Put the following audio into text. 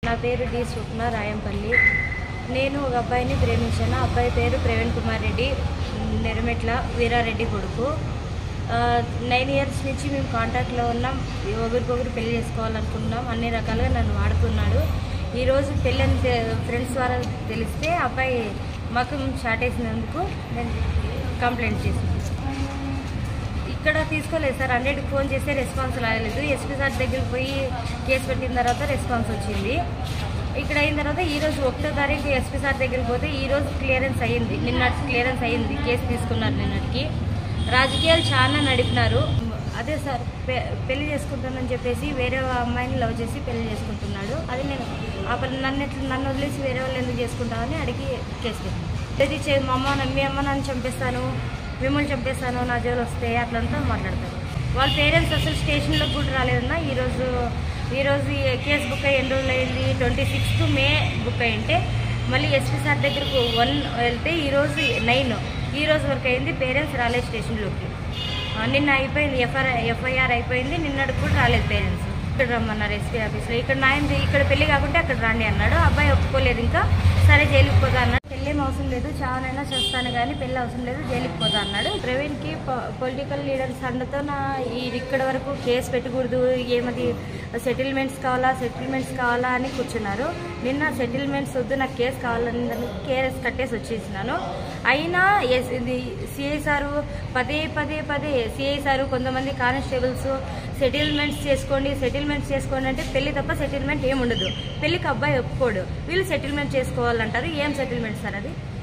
నా పేరు డి స్వప్న రాయంపల్లి నేను ఒక అబ్బాయిని ప్రేమించాను ఆ అబ్బాయి పేరు ప్రవీణ్ కుమార్ రెడ్డి నెరమెట్ల వీరారెడ్డి కొడుకు ఆ, నైన్ ఇయర్స్ నుంచి మేము కాంటాక్ట్లో ఉన్నాం ఒకరికొకరు పెళ్లి చేసుకోవాలనుకున్నాం అన్ని రకాలుగా నన్ను వాడుకున్నాడు ఈరోజు పెళ్ళి అని తె- ఫ్రెండ్స్ ద్వారా తెలిస్తే అబ్బాయి మాకు షార్ట్ వేసినందుకు నేను కంప్లైంట్ చేసింది ఇక్కడ తీసుకోలేదు సార్ హండ్రెడ్కి ఫోన్ చేస్తే రెస్పాన్స్ రాలేదు ఎస్పీ సార్ దగ్గరికి పోయి కేసు పెట్టిన తర్వాత రెస్పాన్స్ వచ్చింది ఇక్కడ అయిన తర్వాత ఈ రోజు ఒకటో తారీఖు ఎస్పీ సార్ దగ్గరికి పోతే ఈ రోజు క్లియరెన్స్ అయ్యింది నిన్నటి క్లియరెన్స్ అయ్యింది కేసు తీసుకున్నారు నిన్నటికి రాజకీయాలు చాలా నడిపినారు అదే సార్ పె- పెళ్లి చేసుకుంటానని చెప్పేసి వేరే అమ్మాయిని లవ్ చేసి పెళ్లి చేసుకుంటున్నాడు అది నేను ఆ పని నన్ను ఎట్లా నన్ను వదిలేసి వేరే వాళ్ళు ఎందుకు చేసుకుంటామని అడిగి కేసు పెట్టాను ఇది చే మా అమ్మ నన్ను- మీ అమ్మ నన్ను చంపేస్తాను మిమ్మల్ని చంపేస్తాను నా జోలు వస్తే అట్లంతా మాట్లాడతారు వాళ్ళ పేరెంట్స్ అసలు స్టేషన్లోకి కూడా రాలేదన్నా ఈరోజు ఈరోజు ఈ కేసు బుక్ అయ్యి ఎన్ని రోజులు అయింది ట్వంటీ సిక్స్త్ మే బుక్ అయ్యింటే మళ్ళీ ఎస్పీ సార్ దగ్గరకు వన్ వెళ్తే ఈరోజు నైన్ ఈ రోజు వరకు అయింది పేరెంట్స్ రాలేదు స్టేషన్లోకి ఆ, నిన్న అయిపోయింది ఎఫ్ఐఆర్ ఎఫ్ఐఆర్ అయిపోయింది నిన్నటికి కూడా రాలేదు పేరెంట్స్ ఇక్కడ రమ్మన్నారు ఎస్పీ ఆఫీస్లో ఇక్కడ న్యాయం చే- ఇక్కడ పెళ్లి కాకుంటే అక్కడ రండి అన్నాడు అబ్బాయి ఒప్పుకోలేదు ఇంకా సరే జైలుకి పోతా అన్నాడు పెళ్ళేం అవసరం లేదు చావనైనా చేస్తాను కానీ పెళ్ళి అవసరం లేదు జైలుకి పోతా అన్నాడు ప్రవీణ్కి పొలిటికల్ లీడర్స్ అండతో నా ఈ ఇక్కడ వరకు కేసు పెట్టకూడదు ఏమది సెటిల్మెంట్స్ కావాలా సెటిల్మెంట్స్ కావాలా అని కూర్చున్నారు నిన్న సెటిల్మెంట్స్ వద్దు నాకు కేసు కావాలని కేసు కట్టేసి వచ్చేసినాను అయినా ఎస్ ఇది సిఐ సారు పదే పదే పదే సిఐ సారు కొంతమంది కానిస్టేబుల్స్ సెటిల్మెంట్స్ చేసుకోండి సెటిల్మెంట్స్ చేసుకోండి అంటే పెళ్లి తప్ప సెటిల్మెంట్ ఏముండదు పెళ్లికి అబ్బాయి ఒప్పుకోడు వీళ్ళు సెటిల్మెంట్ చేసుకోవాలంటారు ఏం సెటిల్మెంట్ సార్ అది